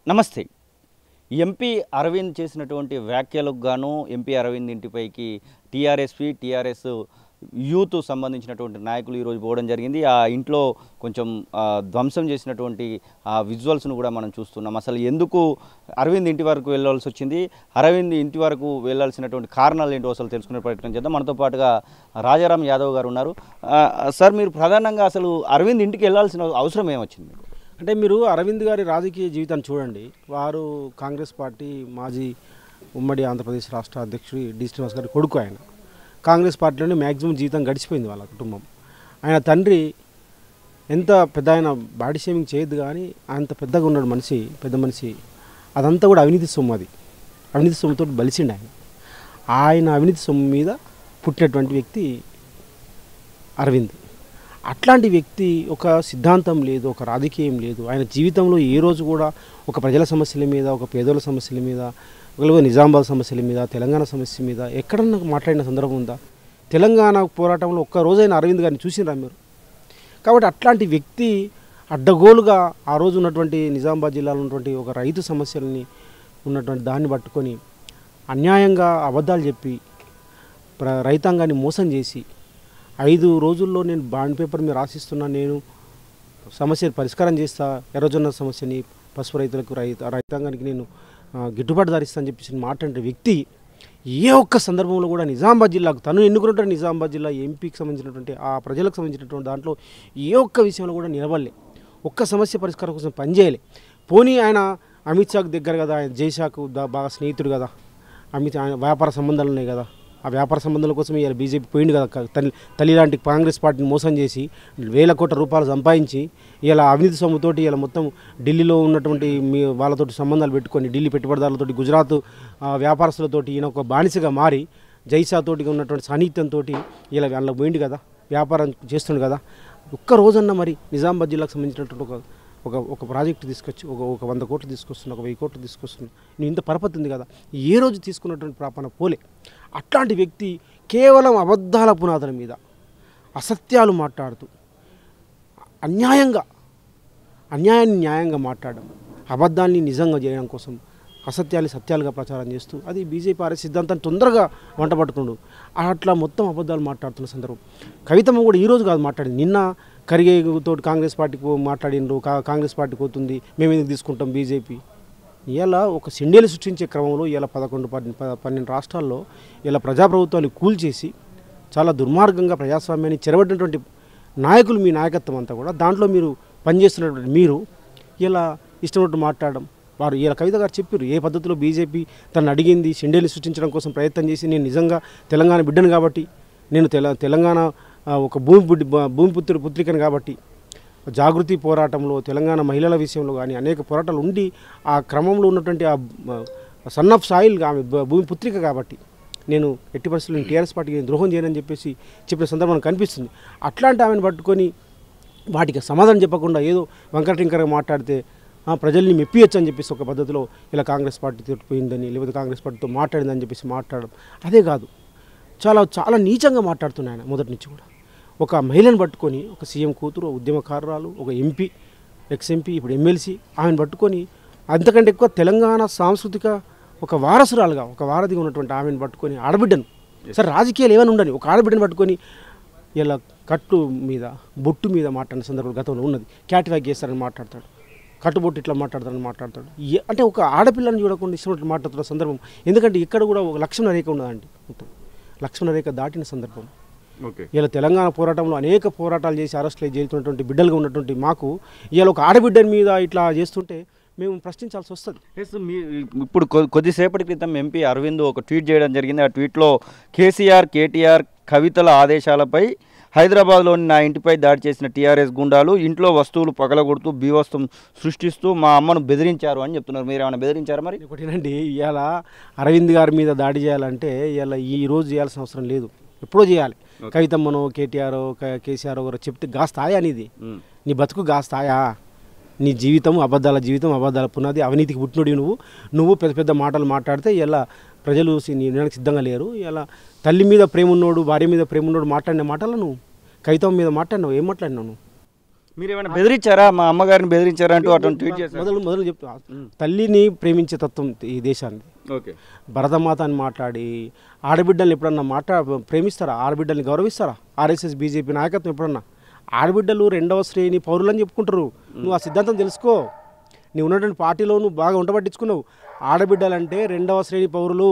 నమస్తే ఎంపీ అరవింద్ చేసినటువంటి వ్యాఖ్యలకు గాను ఎంపీ అరవింద్ ఇంటిపైకి టీఆర్ఎస్పి టీఆర్ఎస్ యూత్ సంబంధించినటువంటి నాయకులు ఈరోజు పోవడం జరిగింది ఆ ఇంట్లో కొంచెం ఆ, ధ్వంసం చేసినటువంటి ఆ విజువల్స్ను కూడా మనం చూస్తున్నాం అసలు ఎందుకు అరవింద్ ఇంటి వరకు వెళ్ళాల్సి వచ్చింది అరవింద్ ఇంటి వరకు వెళ్ళాల్సినటువంటి కారణాలు ఏంటో అసలు తెలుసుకునే ప్రయత్నం చేద్దాం మనతో పాటుగా రాజారాం యాదవ్ గారు ఉన్నారు ఆ, సార్ మీరు ప్రధానంగా అసలు అరవింద్ ఇంటికి వెళ్ళాల్సిన అవసరం ఏమొచ్చింది మీకు అంటే మీరు అరవింద్ గారి రాజకీయ జీవితాన్ని చూడండి వారు కాంగ్రెస్ పార్టీ మాజీ ఉమ్మడి ఆంధ్రప్రదేశ్ రాష్ట్ర అధ్యక్షుడు డి శ్రీనివాస్ గారి కొడుకు ఆయన కాంగ్రెస్ పార్టీలోనే మ్యాక్సిమం జీవితం గడిచిపోయింది వాళ్ళ కుటుంబం ఆయన తండ్రి ఎంత పెద్ద ఆయన బాడీ షేవింగ్ చేయొద్దు కానీ అంత పెద్దగా ఉన్నాడు మనిషి పెద్ద మనిషి అదంతా కూడా అవినీతి సొమ్ము అది అవినీతి సొమ్ముతో బలిసిండు ఆయన ఆయన అవినీతి సొమ్ము మీద పుట్టినటువంటి వ్యక్తి అరవింద్ అట్లాంటి వ్యక్తి ఒక సిద్ధాంతం లేదు ఒక రాజకీయం లేదు ఆయన జీవితంలో ఏ రోజు కూడా ఒక ప్రజల సమస్యల మీద ఒక పేదోళ్ళ సమస్యల మీద ఒకవేళ నిజామాబాద్ సమస్యల మీద తెలంగాణ సమస్య మీద ఎక్కడన్నా మాట్లాడిన సందర్భం ఉందా తెలంగాణ పోరాటంలో ఒక్క రోజైనా అరవింద్ గారిని చూసినరా మీరు కాబట్టి అట్లాంటి వ్యక్తి అడ్డగోలుగా ఆ రోజు ఉన్నటువంటి నిజామాబాద్ జిల్లాలో ఉన్నటువంటి ఒక రైతు సమస్యలని ఉన్నటువంటి దాన్ని పట్టుకొని అన్యాయంగా అబద్ధాలు చెప్పి ప్ర రైతాంగాన్ని మోసం చేసి ఐదు రోజుల్లో నేను బాండ్ పేపర్ మీద రాసిస్తున్నా నేను సమస్యను పరిష్కారం చేస్తా ఎర్రజొన్న సమస్యని పసుపు రైతులకు రైతు రైతాంగానికి నేను ఆ, గిట్టుబాటు ధరిస్తా అని చెప్పేసి మాట్లాడే వ్యక్తి ఏ ఒక్క సందర్భంలో కూడా నిజామాబాద్ జిల్లాకు తను ఎన్నుకున్నటువంటి నిజామాబాద్ జిల్లా ఎంపీకి సంబంధించినటువంటి ఆ ప్రజలకు సంబంధించినటువంటి దాంట్లో ఏ ఒక్క విషయంలో కూడా నిలబడలే ఒక్క సమస్య పరిష్కారం కోసం పనిచేయలే పోనీ ఆయన అమిత్ షాకు దగ్గర కదా ఆయన జైషాకు దా- బాగా స్నేహితుడు కదా అమిత్ ఆయన వ్యాపార సంబంధాలు ఉన్నాయి కదా ఆ వ్యాపార సంబంధాల కోసం ఇలా బీజేపీ పోయింది కదా క- తల్లి తల్లి లాంటి కాంగ్రెస్ పార్టీని మోసం చేసి వేల కోట్ల రూపాయలు సంపాదించి ఇలా అవినీతి సొమ్ముతోటి ఇలా మొత్తం ఢిల్లీలో ఉన్నటువంటి మీ వాళ్ళతోటి సంబంధాలు పెట్టుకొని ఢిల్లీ పెట్టుబడిదారులతోటి గుజరాత్ ఆ, వ్యాపారస్తులతోటి ఈయన ఒక బానిసగా మారి జైసాతోటి ఉన్నటువంటి సాన్నిహిత్యంతో ఇలా వాళ్ళ పోయింది కదా వ్యాపారం చేస్తుండు కదా ఒక్క రోజన్నా మరి నిజామాబాద్ జిల్లాకు సంబంధించినటువంటి ఒక ఒక ఒక ప్రాజెక్టు తీసుకొచ్చి ఒక ఒక వంద కోట్లు తీసుకొస్తున్నా ఒక వెయ్యి కోట్లు తీసుకొస్తున్నా నేను ఇంత పరపతి ఉంది కదా ఏ రోజు తీసుకున్నటువంటి ప్రాపణ పోలే అట్లాంటి వ్యక్తి కేవలం అబద్ధాల పునాదుల మీద అసత్యాలు మాట్లాడుతూ అన్యాయంగా అన్యాయాన్ని న్యాయంగా మాట్లాడడం అబద్ధాన్ని నిజంగా చేయడం కోసం అసత్యాన్ని సత్యాలుగా ప్రచారం చేస్తూ అది బీజేపీ ఆర్ఎస్ సిద్ధాంతాన్ని తొందరగా వంట పట్టుకుండు అట్లా మొత్తం అబద్ధాలు మాట్లాడుతున్న సందర్భం కవితమ్మ కూడా ఈరోజు కాదు మాట్లాడింది నిన్న ఖర్గేతో కాంగ్రెస్ పార్టీకి పో- మాట్లాడిండ్రు కా- కాంగ్రెస్ పార్టీకి పోతుంది మేము ఎందుకు తీసుకుంటాం బీజేపీ ఇలా ఒక సిండేలు సృష్టించే క్రమంలో ఇలా పదకొండు పన్నె- ప- పన్నెండు రాష్ట్రాల్లో ఇలా ప్రజాప్రభుత్వాన్ని కూల్చేసి చాలా దుర్మార్గంగా ప్రజాస్వామ్యాన్ని చెరబడినటువంటి నాయకులు మీ నాయకత్వం అంతా కూడా దాంట్లో మీరు పనిచేస్తున్నటువంటి మీరు ఇలా ఇష్టమైనట్టు మాట్లాడడం వారు ఇలా కవిత గారు చెప్పారు ఏ పద్ధతిలో బీజేపీ తను అడిగింది షెండేలు సృష్టించడం కోసం ప్రయత్నం చేసి నేను నిజంగా తెలంగాణ బిడ్డను కాబట్టి నేను తెల తెలంగాణ ఆ, ఒక భూమి బుడ్డి భూమి పుత్రి పుత్రికను కాబట్టి జాగృతి పోరాటంలో తెలంగాణ మహిళల విషయంలో కానీ అనేక పోరాటాలు ఉండి ఆ క్రమంలో ఉన్నటువంటి ఆ సన్ ఆఫ్ సాయిల్ ఆమె భ- భూమి పుత్రిక కాబట్టి నేను ఎట్టి పరిస్థితుల్లో టీఆర్ఎస్ పార్టీకి నేను ద్రోహం చేయనని చెప్పేసి చెప్పిన సందర్భం కనిపిస్తుంది అట్లాంటి ఆమెను పట్టుకొని వాటికి సమాధానం చెప్పకుండా ఏదో వంకర టింకరగా మాట్లాడితే ఆ, ప్రజల్ని మెప్పియచ్చు అని చెప్పేసి ఒక పద్ధతిలో ఇలా కాంగ్రెస్ పార్టీతో పోయిందని లేకపోతే కాంగ్రెస్ పార్టీతో మాట్లాడిందని చెప్పేసి మాట్లాడడం అదే కాదు చాలా చాలా నీచంగా మాట్లాడుతున్నాయి ఆయన మొదటి నుంచి కూడా ఒక మహిళను పట్టుకొని ఒక సీఎం కూతురు ఒక ఉద్యమకారురాలు ఒక ఎంపీ ఎక్స్ ఎంపీ ఇప్పుడు ఎమ్మెల్సీ ఆమెను పట్టుకొని అంతకంటే ఎక్కువ తెలంగాణ సాంస్కృతిక ఒక వారసురాలుగా ఒక వారధిగా ఉన్నటువంటి ఆమెను పట్టుకొని ఆడబిడ్డను సరే రాజకీయాలు ఏమైనా ఉండని ఒక ఆడబిడ్డను పట్టుకొని ఇలా కట్టు మీద బొట్టు మీద మాట్లాడిన సందర్భం గతంలో ఉన్నది క్యాట్ వ్యాక్ చేస్తారని మాట్లాడతాడు కట్టుబొట్టు ఇట్లా మాట్లాడతారని మాట్లాడతాడు ఏ- అంటే ఒక ఆడపిల్లని చూడకుండా ఇష్టం మాట్లాడుతున్న సందర్భం ఎందుకంటే ఇక్కడ కూడా ఒక లక్ష్మణ రేఖ ఉన్నదండి మొత్తం లక్ష్మణ రేఖ దాటిన సందర్భం ఓకే ఇలా తెలంగాణ పోరాటంలో అనేక పోరాటాలు చేసి అరెస్టులు చేస్తున్నటువంటి బిడ్డలుగా ఉన్నటువంటి మాకు ఇవాళ ఒక ఆడబిడ్డని మీద ఇట్లా చేస్తుంటే మేము ప్రశ్నించాల్సి వస్తుంది ఎస్ మీ ఇప్పుడు కొ- కొద్దిసేపటి క్రితం ఎంపీ అరవింద్ ఒక ట్వీట్ చేయడం జరిగింది ఆ ట్వీట్లో కేసీఆర్ కేటీఆర్ కవితల ఆదేశాలపై హైదరాబాద్లోని నా ఇంటిపై దాడి చేసిన టీఆర్ఎస్ గుండాలు ఇంట్లో వస్తువులు పగలగొడుతూ బీవస్తం సృష్టిస్తూ మా అమ్మను బెదిరించారు అని చెప్తున్నారు మీరు ఏమైనా బెదిరించారా మరి ఒకటేనండి ఇవాళ అరవింద్ గారి మీద దాడి చేయాలంటే ఇవాళ ఈ రోజు చేయాల్సిన అవసరం లేదు ఎప్పుడో చేయాలి కవితమ్మనో కేటీఆర్ కేసీఆర్ ఒకరు చెప్తే గాస్తాయా నీది మ్. నీ బతుకు గాస్తాయా నీ జీవితం అబద్ధాల జీవితం అబద్ధాల పునాది అవినీతికి పుట్టినోడి నువ్వు నువ్వు పెద్ద పెద్ద మాటలు మాట్లాడితే ఇలా ప్రజలు సి- నీ నిర్ణయానికి సిద్ధంగా లేరు ఇలా తల్లి మీద ప్రేమ ఉన్నోడు భార్య మీద ప్రేమ ఉన్నోడు మాట్లాడిన మాటలు నువ్వు కవితం మీద మాట్లాడినావు ఏం మాట్లాడినావు నువ్వు మీరు ఏమైనా బెదిరించారా మా అమ్మగారిని బెదిరించారా అంటూ అటువంటి ట్వీట్ చేశారు మొదలు మొదలు చెప్తా తల్లిని ప్రేమించే తత్వం ఈ దేశాన్ని ఓకే భరతమాత అని మాట్లాడి ఆడబిడ్డల్ని ఎప్పుడన్నా మాట్లా ప్రేమిస్తారా ఆడబిడ్డల్ని గౌరవిస్తారా ఆర్ఎస్ఎస్ బీజేపీ నాయకత్వం ఎప్పుడన్నా ఆడబిడ్డలు రెండవ శ్రేణి పౌరులని చెప్పుకుంటారు నువ్వు ఆ సిద్ధాంతం తెలుసుకో నువ్వు ఉన్నటువంటి పార్టీలో నువ్వు బాగా ఉండబట్టించుకున్నావు ఆడబిడ్డలంటే రెండవ శ్రేణి పౌరులు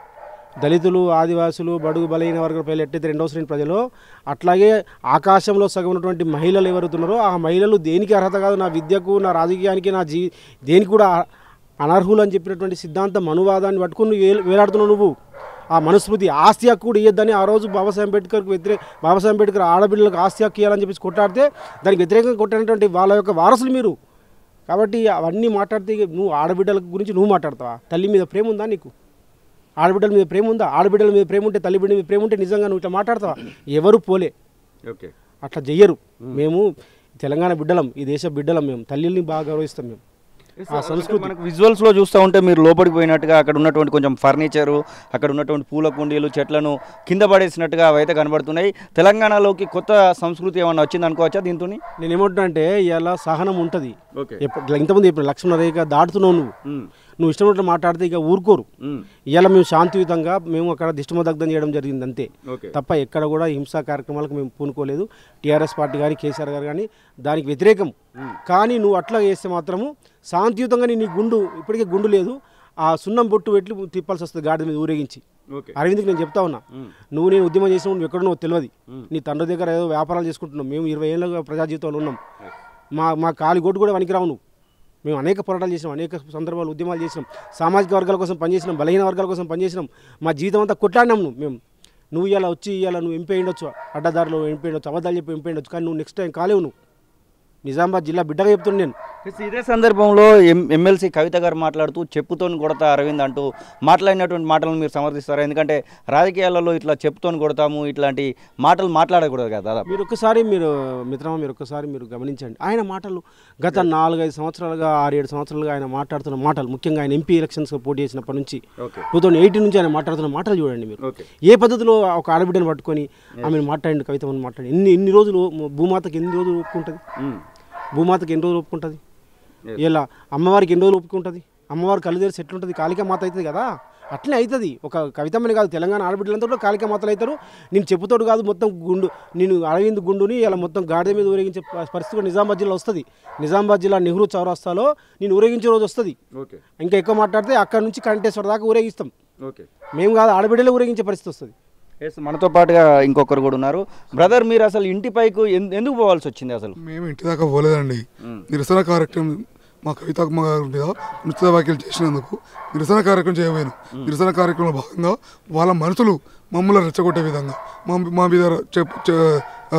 దళితులు ఆదివాసులు బడుగు బలహీన వర్గ ప్రజలు ఎట్టయితే రెండవ శ్రేణి ప్రజలు అట్లాగే ఆకాశంలో సగం ఉన్నటువంటి మహిళలు ఎవరుతున్నారో ఆ మహిళలు దేనికి అర్హత కాదు నా విద్యకు నా రాజకీయానికి నా జీ దేనికి కూడా అనర్హులు అని చెప్పినటువంటి సిద్ధాంతం అనువాదాన్ని పట్టుకుని నువ్వు వేల- వేలాడుతున్నావు నువ్వు ఆ మనుస్మృతి ఆస్తి హక్కు కూడా ఇవ్వద్దని ఆ రోజు బాబాసాహెబ్ అంబేద్కర్కి వ్యతిరేక బాబాసాహెబ్ అంబేద్కర్ ఆడబిడ్డలకు ఆస్తి హక్కు ఇవ్వాలని చెప్పేసి కొట్టాడితే దానికి వ్యతిరేకంగా కొట్టినటువంటి వాళ్ళ యొక్క వారసులు మీరు కాబట్టి అవన్నీ మాట్లాడితే ఇక నువ్వు ఆడబిడ్డల గురించి నువ్వు మాట్లాడతావా తల్లి మీద ప్రేమ ఉందా నీకు ఆడబిడ్డల మీద ప్రేమ ఉందా ఆడబిడ్డల మీద ప్రేమ ఉంటే తల్లి బిడ్డ మీద ప్రేమ ఉంటే నిజంగా నువ్వు ఇట్లా మాట్లాడతావా ఎవరు పోలే ఓకే అట్లా చెయ్యరు మేము తెలంగాణ బిడ్డలం ఈ దేశ బిడ్డలం మేము తల్లిని బాగా గౌరవిస్తాం మేము ఆ సంస్కృతి మనకు విజువల్స్ లో చూస్తూ ఉంటే మీరు లోపలికి పోయినట్టుగా అక్కడ ఉన్నటువంటి కొంచెం ఫర్నిచరు అక్కడ ఉన్నటువంటి పూల కుండీలు చెట్లను కింద పడేసినట్టుగా అవైతే కనబడుతున్నాయి తెలంగాణలోకి కొత్త సంస్కృతి ఏమన్నా వచ్చింది అనుకోవచ్చా దీంతో నేను ఏమంటున్నా అంటే ఇలా సహనం ఉంటుంది ఓకే ఎప్పుడు ఇంతమంది చెప్పిన లక్ష్మణ రేఖ దాటుతున్నావు నువ్వు నువ్వు ఇష్టం ఉన్నట్లు మాట్లాడితే ఇక ఊరుకోరు ఇవాళ మేము శాంతియుతంగా మేము అక్కడ దిష్టమదగ్ధం చేయడం జరిగింది అంతే ఓకే తప్ప ఎక్కడ కూడా హింసా కార్యక్రమాలకు మేము పూనుకోలేదు టీఆర్ఎస్ పార్టీ కానీ కేసీఆర్ గారు కానీ దానికి వ్యతిరేకం కానీ నువ్వు అట్లా చేస్తే మాత్రము శాంతియుతంగా నీ గుండు ఇప్పటికే గుండు లేదు ఆ సున్నం బొట్టు పెట్టి తిప్పాల్సి వస్తుంది గాడి మీద ఊరేగించి ఓకే అరవింద్కి నేను చెప్తా ఉన్నా నువ్వు నేను ఉద్యమం చేసిన నువ్వు ఎక్కడున్నావు తెలియదు నీ తండ్రి దగ్గర ఏదో వ్యాపారాలు చేసుకుంటున్నాం మేము ఇరవై ఏళ్ళుగా ప్రజా జీవితంలో ఉన్నాం మా మా కాలి గొడ్డు కూడా వనికిరావు నువ్వు మేము అనేక పోరాటాలు చేసినాం అనేక సందర్భాలు ఉద్యమాలు చేసినాం సామాజిక వర్గాల కోసం పనిచేసినాం బలహీన వర్గాల కోసం పనిచేసినాం మా జీవితం అంతా కొట్లాడినాం నువ్వు మేము నువ్వు ఇలా వచ్చి ఇలా నువ్వు ఎంపీ ఉండొచ్చు అడ్డదారిలో ఎంపీ ఉండొచ్చు అబద్ధాలు చెప్పి ఎంపీ ఉండొచ్చు కానీ నువ్వు నెక్స్ట్ టైం కాలేవు నువ్వు నిజామాబాద్ జిల్లా బిడ్డగా చెప్తున్నాను నేను ఇదే సందర్భంలో ఎం ఎమ్మెల్సీ కవిత గారు మాట్లాడుతూ చెప్పుతోని కొడతా అరవింద్ అంటూ మాట్లాడినటువంటి మాటలను మీరు సమర్థిస్తారు ఎందుకంటే రాజకీయాలలో ఇట్లా చెప్పుతోని కొడతాము ఇట్లాంటి మాటలు మాట్లాడకూడదు కదా దాదాపు మీరు ఒక్కసారి మీరు మిత్రమా మీరు ఒక్కసారి మీరు గమనించండి ఆయన మాటలు గత నాలుగైదు సంవత్సరాలుగా ఆరేడు సంవత్సరాలుగా ఆయన మాట్లాడుతున్న మాటలు ముఖ్యంగా ఆయన ఎంపీ ఎలక్షన్స్ పోటీ చేసినప్పటి నుంచి ఓకే టూ థౌసండ్ ఎయిటీన్ నుంచి ఆయన మాట్లాడుతున్న మాటలు చూడండి మీరు ఓకే ఏ పద్ధతిలో ఒక ఆడబిడ్డను పట్టుకొని ఆమెను మాట్లాడండి కవితను మాట్లాడి ఎన్ని ఎన్ని రోజులు భూమాతకి ఎన్ని రోజులు ఒప్పుకుంటుంది భూమాతకి ఎన్ని రోజులు ఒప్పుకుంటుంది Yes. ఇలా అమ్మవారికి ఎన్ని రోజులు ఒప్పుకుంటుంది అమ్మవారి కళ్ళు తెరిచి ఎట్లుంటుంది కాళికా మాత అవుతుంది కదా అట్లనే అవుతుంది ఒక కవితమ్మని కాదు తెలంగాణ ఆడబిడ్డలంతా కూడా కాళికా మాతలు అవుతారు నేను చెప్పుతోడు కాదు మొత్తం గుండు నేను అరవింద్ గుండుని ఇలా మొత్తం గాడిద మీద ఊరేగించే ప- పరిస్థితి కూడా నిజామాబాద్ జిల్లా వస్తుంది నిజామాబాద్ జిల్లా నెహ్రూ చౌరస్తాలో నేను ఊరేగించే రోజు వస్తుంది ఓకే ఇంకా ఎక్కువ మాట్లాడితే అక్కడ నుంచి కంటేశ్వర దాకా ఊరేగిస్తాం ఓకే మేము కాదు ఆడబిడ్డలే ఊరేగించే పరిస్థితి వస్తుంది ఎస్ మనతో పాటుగా ఇంకొకరు కూడా ఉన్నారు బ్రదర్ మీరు అసలు ఇంటి పైకు ఎందు- ఎందుకు పోవాల్సి వచ్చింది అసలు మేము ఇంటి దాకా పోలేదండి నిరసన కార్యక్రమం మా కవితాత్మ గారి మీద నృత్య వ్యాఖ్యలు చేసినందుకు నిరసన కార్యక్రమం చేయబోయాను నిరసన కార్యక్రమంలో భాగంగా వాళ్ళ మనుషులు మమ్మల్ని రెచ్చగొట్టే విధంగా మా మా మీద చెప్ చె- ఆ,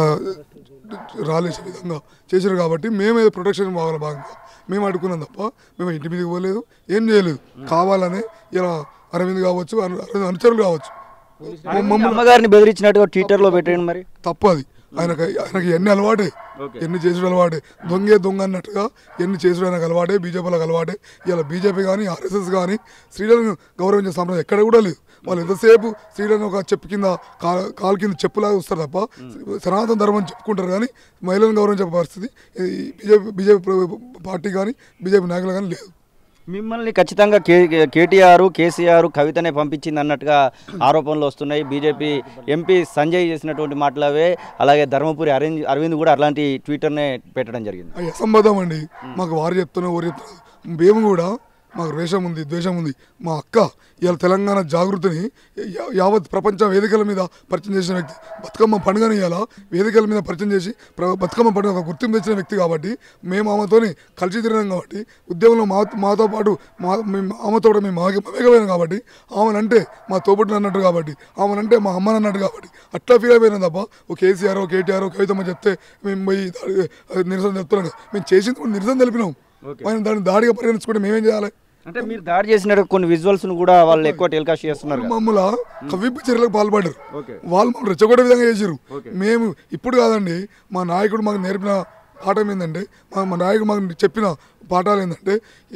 రాలేసే విధంగా చేశారు కాబట్టి మేమే ప్రొటెక్షన్ కావాలి భాగంగా మేము అడుగుకున్నాం తప్ప మేము ఇంటి మీదకి పోలేదు ఏం చేయలేదు కావాలనే ఇలా అరవింద్ కావచ్చు అను- అరవింద్ అనుచరులు కావచ్చు మమ్మల్ని అమ్మగారిని బెదిరించినట్టుగా ట్విట్టర్లో పెట్టండి మరి తప్పు అది ఆయనకి ఆయనకి ఎన్ని అలవాటే ఎన్ని చేసుడు అలవాటే దొంగే దొంగ అన్నట్టుగా ఎన్ని చేసుడు ఆయనకు అలవాటే బీజేపీలకు అలవాటే ఇలా బీజేపీ కానీ ఆర్ఎస్ఎస్ కానీ స్త్రీలను గౌరవించే సంప్రదాయం ఎక్కడ కూడా లేదు వాళ్ళు ఎంతసేపు స్త్రీలను ఒక చెప్పు కింద కాలు కాలు కింద చెప్పులాగా వస్తారు తప్ప సనాతన ధర్మం చెప్పుకుంటారు కానీ మహిళలను గౌరవించే పరిస్థితి ఈ బీజేపీ బీజేపీ పార్టీ కానీ బీజేపీ నాయకులు కానీ లేదు మిమ్మల్ని ఖచ్చితంగా కే కేటీఆర్ కేసీఆర్ కవితనే పంపించింది అన్నట్టుగా ఆరోపణలు వస్తున్నాయి బీజేపీ ఎంపీ సంజయ్ చేసినటువంటి మాటలు అవే అలాగే ధర్మపురి అరవింద్ అరవింద్ కూడా అలాంటి ట్విట్టర్నే పెట్టడం జరిగింది అవి అసంబద్ధం అండి మాకు వారు చెప్తున్నారు ఊరు చెప్తున్నారు మేము కూడా మాకు ద్వేషం ఉంది ద్వేషం ఉంది మా అక్క ఇవాళ తెలంగాణ జాగృతిని యా- యావత్ ప్రపంచ వేదికల మీద పరిచయం చేసిన వ్యక్తి బతుకమ్మ పండుగని ఇవాళ వేదికల మీద పరిచయం చేసి ప్ర- బతుకమ్మ పండుగ ఒక గుర్తింపు తెచ్చిన వ్యక్తి కాబట్టి మేము ఆమెతోని కలిసి తిరిగినాం కాబట్టి ఉద్యమంలో మా మాతో పాటు మా మేము ఆమెతో కూడా మేము మగ మగపోయినాం కాబట్టి ఆమెనంటే మా తోబుట్టుని అన్నట్టు కాబట్టి ఆమెనంటే మా అమ్మని అన్నట్టు కాబట్టి అట్లా ఫీల్ అయిపోయినాం తప్ప ఓ కేసీఆర్ ఓ కేటీఆర్ ఓ కవితమ్మ చెప్తే మేము పోయి దాడి- నిరసన చెప్తున్నాం కదా. మేము చేసింది కూడా నిరసన తెలిపినాం ఆయన దాన్ని దాడిగా పరిగణించుకుంటే మేమేం చేయాలి అంటే మీరు దాడి చేసినట్టు కొన్ని విజువల్స్ కూడా వాళ్ళు ఎక్కువ టెలికాస్ట్ చేస్తున్నారు కదా. మమ్మల్ని కవ్వింపు చర్యలకు పాల్పడ్డారు ఓకే వాళ్ళు మమ్మల్ని రెచ్చగొట్టే విధంగా చేశారు మేము ఇప్పుడు కాదండి మా నాయకుడు మాకు నేర్పిన పాఠం ఏంటంటే మా మా నాయకుడు మాకు చెప్పిన పాఠాలు ఏంటంటే ఈ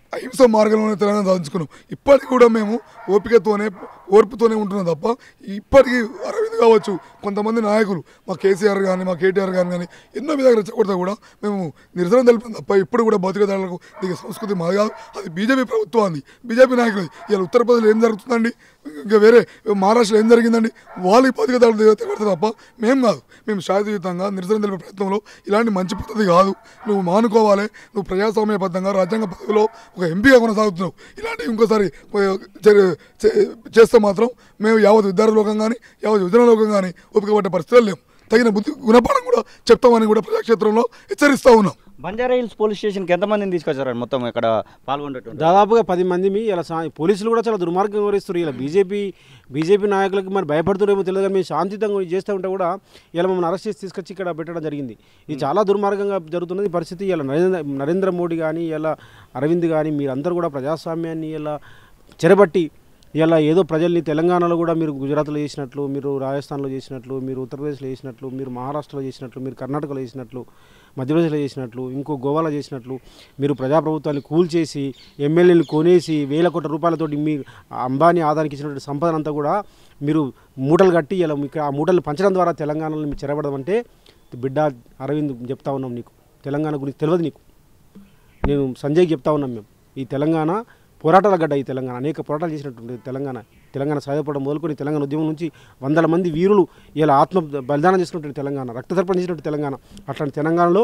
అహింస మార్గంలోనే తెలంగాణ సాధించుకున్నాం ఇప్పటికి కూడా మేము ఓపికతోనే ఓర్పుతోనే ఉంటున్నాం తప్ప ఇప్పటికీ అరవింద్ కావచ్చు కొంతమంది నాయకులు మా కేసీఆర్ కానీ మా కేటీఆర్ గాని కానీ ఎన్నో విధాలుగా రెచ్చగొడతా కూడా మేము నిరసన తెలిపాం తప్ప ఇప్పుడు కూడా బతుకదారులకు దిగే సంస్కృతి మాది కాదు అది బీజేపీ ప్రభుత్వాన్ని బీజేపీ నాయకులు ఇలా ఉత్తరప్రదేశ్లో ఏం జరుగుతుందండి ఇంకా వేరే మహారాష్ట్రలో ఏం జరిగిందండి వాళ్ళకి బతుకదారులు తెగడతారు తప్ప మేము కాదు మేము శాంతియుతంగా నిరసన తెలిపే ప్రయత్నంలో ఇలాంటి మంచి పద్ధతి కాదు నువ్వు మానుకోవాలి నువ్వు ప్రజాస్వామ్యబద్ధంగా రాజ్యాంగ పదవిలో ఒక ఎంపీగా కొనసాగుతున్నావు ఇలాంటివి ఇంకోసారి చే- చే- చేస్తే మాత్రం మేము యావత్ విద్యార్థి లోకం కానీ యావత్ యువజన లోకం కానీ ఓపిక పట్టే పరిస్థితులు లేవు తగిన బుద్ధి గుణపాఠం కూడా చెప్తామని కూడా ప్రజాక్షేత్రంలో హెచ్చరిస్తూ ఉన్నాం బంజారా హిల్స్ పోలీస్ స్టేషన్కి ఎంతమందిని తీసుకొచ్చారండి మొత్తం ఇక్కడ పాల్గొనేటువంటి దాదాపుగా పది మంది మీ ఇలా సా- పోలీసులు కూడా చాలా దుర్మార్గంగా వివరిస్తారు ఇలా బీజేపీ బీజేపీ నాయకులకు మరి భయపడుతున్నారేమో తెలియదు కానీ మేము శాంతియుతంగా చేస్తూ ఉంటే కూడా ఇలా మమ్మల్ని అరెస్ట్ చేసి తీసుకొచ్చి ఇక్కడ పెట్టడం జరిగింది ఇది చాలా దుర్మార్గంగా జరుగుతున్నది ఈ పరిస్థితి ఇలా నరేంద్ర నరేంద్ర మోడీ కానీ ఇలా అరవింద్ కానీ మీరందరూ కూడా ప్రజాస్వామ్యాన్ని ఇలా చెరబట్టి ఇలా ఏదో ప్రజల్ని తెలంగాణలో కూడా మీరు గుజరాత్లో చేసినట్లు మీరు రాజస్థాన్లో చేసినట్లు మీరు ఉత్తరప్రదేశ్లో చేసినట్లు మీరు మహారాష్ట్రలో చేసినట్లు మీరు కర్ణాటకలో చేసినట్లు మధ్యప్రదేశ్లో చేసినట్లు ఇంకో గోవాలో చేసినట్లు మీరు ప్రజాప్రభుత్వాన్ని కూల్చేసి ఎమ్మెల్యేలు కొనేసి వేల కోట్ల రూపాయలతోటి మీ అంబానీ ఆదానికి ఇచ్చినటువంటి సంపదనంతా కూడా మీరు మూటలు కట్టి ఇలా మీకు ఆ మూటలు పంచడం ద్వారా తెలంగాణలో మీరు చెరబడమంటే బిడ్డ అరవింద్ చెప్తా ఉన్నాం నీకు తెలంగాణ గురించి తెలియదు నీకు నేను సంజయ్కి చెప్తా ఉన్నాం మేము ఈ తెలంగాణ పోరాటాల గడ్డ ఈ తెలంగాణ అనేక పోరాటాలు చేసినటువంటి తెలంగాణ తెలంగాణ సాయపడడం మొదలుకొని తెలంగాణ ఉద్యమం నుంచి వందల మంది వీరులు ఇలా ఆత్మ బలిదానం చేసినటువంటి తెలంగాణ రక్తతర్పణ చేసినటువంటి తెలంగాణ అట్లాంటి తెలంగాణలో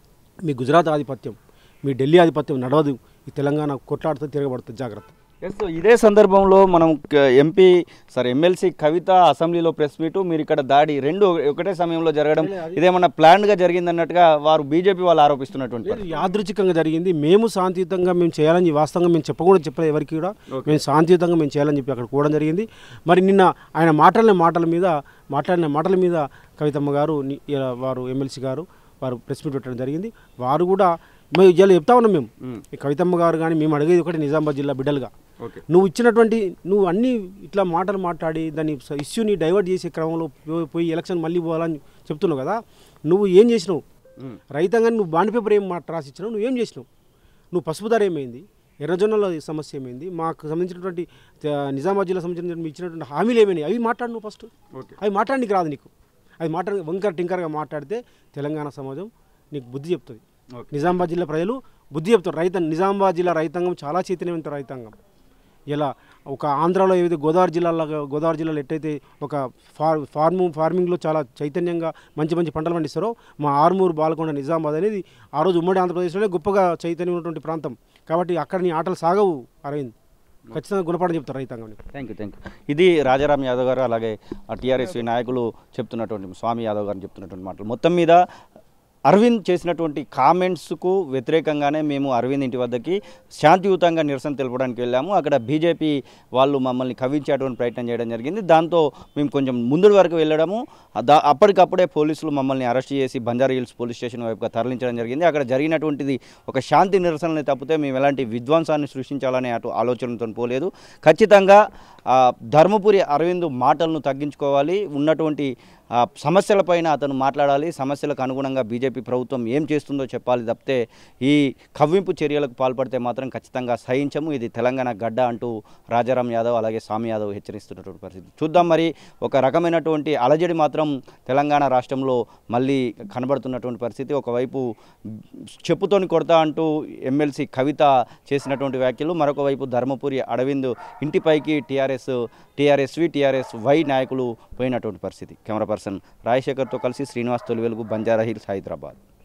మీ గుజరాత్ ఆధిపత్యం మీ ఢిల్లీ ఆధిపత్యం నడవదు ఈ తెలంగాణ కొట్లాడుతూ తిరగబడుతుంది జాగ్రత్త ఎస్ ఇదే సందర్భంలో మనం క- ఎంపీ సార్ ఎమ్మెల్సీ కవిత అసెంబ్లీలో ప్రెస్ మీట్ మీరు ఇక్కడ దాడి రెండు ఒకటే సమయంలో జరగడం ఇదేమన్నా ప్లాన్డ్గా జరిగిందన్నట్టుగా వారు బీజేపీ వాళ్ళు ఆరోపిస్తున్నటువంటి లేదు యాదృచ్ఛికంగా జరిగింది మేము శాంతియుతంగా మేము చేయాలని వాస్తవంగా మేము చెప్పకూడదు చెప్పలేదు ఎవరికి కూడా మేము శాంతియుతంగా మేము చేయాలని చెప్పి అక్కడ కూడా జరిగింది మరి నిన్న ఆయన మాట్లాడిన మాటల మీద మాట్లాడిన మాటల మీద కవితమ్మ గారు ని- ఇలా వారు ఎమ్మెల్సీ గారు వారు ప్రెస్ మీట్ పెట్టడం జరిగింది వారు కూడా మేము ఇలా చెప్తా ఉన్నాం మేము ఈ కవితమ్మ గారు కానీ మేము అడిగేది ఒకటి నిజామాబాద్ జిల్లా బిడ్డలుగా ఓకే నువ్వు ఇచ్చినటువంటి నువ్వు అన్ని ఇట్లా మాటలు మాట్లాడి దాన్ని స- ఇష్యూని డైవర్ట్ చేసే క్రమంలో పో- పోయి ఎలక్షన్ మళ్ళీ పోవాలని చెప్తున్నావు కదా నువ్వు ఏం చేసినావు రైతాంగాన్ని నువ్వు బాండ్ పేపర్ ఏం మాట రాసి ఇచ్చినావు నువ్వు ఏం చేసినావు నువ్వు పసుపు ధర ఏమైంది ఎర్రజొన్నల సమస్య ఏమైంది మాకు సంబంధించినటువంటి త- నిజామాబాద్ జిల్లా సంబంధించిన మీ ఇచ్చినటువంటి హామీలు ఏమైనాయి అవి మాట్లాడు నువ్వు ఫస్ట్ ఓకే అవి మాట్లాడడానికి రాదు నీకు అవి మాట్లాడి వంకర టింకర్గా మాట్లాడితే తెలంగాణ సమాజం నీకు బుద్ధి చెప్తుంది ఓకే. నిజామాబాద్ జిల్లా ప్రజలు బుద్ధి చెప్తారు రైత నిజామాబాద్ జిల్లా రైతాంగం చాలా చైతన్యవంత రైతాంగం ఇలా ఒక ఆంధ్రాలో ఏదైతే గోదావరి జిల్లాలో గోదావరి జిల్లాలో ఎట్టయితే ఒక ఫార్ ఫార్ము ఫార్మింగ్లో చాలా చైతన్యంగా మంచి మంచి పంటలు పండిస్తారో మా ఆర్మూరు బాలకొండ నిజామాబాద్ అనేది ఆ రోజు ఉమ్మడి ఆంధ్రప్రదేశ్లోనే గొప్పగా చైతన్యం ఉన్నటువంటి ప్రాంతం కాబట్టి అక్కడ నీ ఆటలు సాగవు అరవింద్ ఖచ్చితంగా గుణపాఠం చెప్తారు రైతాంగం థ్యాంక్ యూ థ్యాంక్ యూ ఇది రాజారాం యాదవ్ గారు అలాగే టీఆర్ఎస్ నాయకులు చెప్తున్నటువంటి స్వామి యాదవ్ గారు చెప్తున్నటువంటి మాటలు మొత్తం మీద అరవింద్ చేసినటువంటి కామెంట్స్కు వ్యతిరేకంగానే మేము అరవింద్ ఇంటి వద్దకి శాంతియుతంగా నిరసన తెలపడానికి వెళ్ళాము అక్కడ బీజేపీ వాళ్ళు మమ్మల్ని కవించేటువంటి ప్రయత్నం చేయడం జరిగింది దాంతో మేము కొంచెం ముందు వరకు వెళ్ళడము దా అప్పటికప్పుడే పోలీసులు మమ్మల్ని అరెస్ట్ చేసి బంజారా హిల్స్ పోలీస్ స్టేషన్ వైపుగా తరలించడం జరిగింది అక్కడ జరిగినటువంటిది ఒక శాంతి నిరసనని తప్పితే మేము ఎలాంటి విధ్వంసాన్ని సృష్టించాలనే అటు ఆలోచనతో పోలేదు ఖచ్చితంగా ఆ, ధర్మపురి అరవింద్ మాటలను తగ్గించుకోవాలి ఉన్నటువంటి ఆ, సమస్యలపైన అతను మాట్లాడాలి సమస్యలకు అనుగుణంగా బీజేపీ ప్రభుత్వం ఏం చేస్తుందో చెప్పాలి తప్పితే ఈ కవ్వింపు చర్యలకు పాల్పడితే మాత్రం ఖచ్చితంగా సహించము ఇది తెలంగాణ గడ్డ అంటూ రాజారాం యాదవ్ అలాగే స్వామి యాదవ్ హెచ్చరిస్తున్నటువంటి పరిస్థితి చూద్దాం మరి ఒక రకమైనటువంటి అలజడి మాత్రం తెలంగాణ రాష్ట్రంలో మళ్ళీ కనబడుతున్నటువంటి పరిస్థితి ఒకవైపు చెప్పుతోని కొడతా అంటూ ఎమ్మెల్సీ కవిత చేసినటువంటి వ్యాఖ్యలు మరొక వైపు ధర్మపురి అరవింద్ ఇంటిపైకి టీఆర్ఎస్ టీఆర్ఎస్వి టీఆర్ఎస్ వై నాయకులు పోయినటువంటి పరిస్థితి కెమెరా పర్సన్ రాజశేఖర్తో కలిసి శ్రీనివాస్ తొలివెలుగు బంజారా హిల్స్ హైదరాబాద్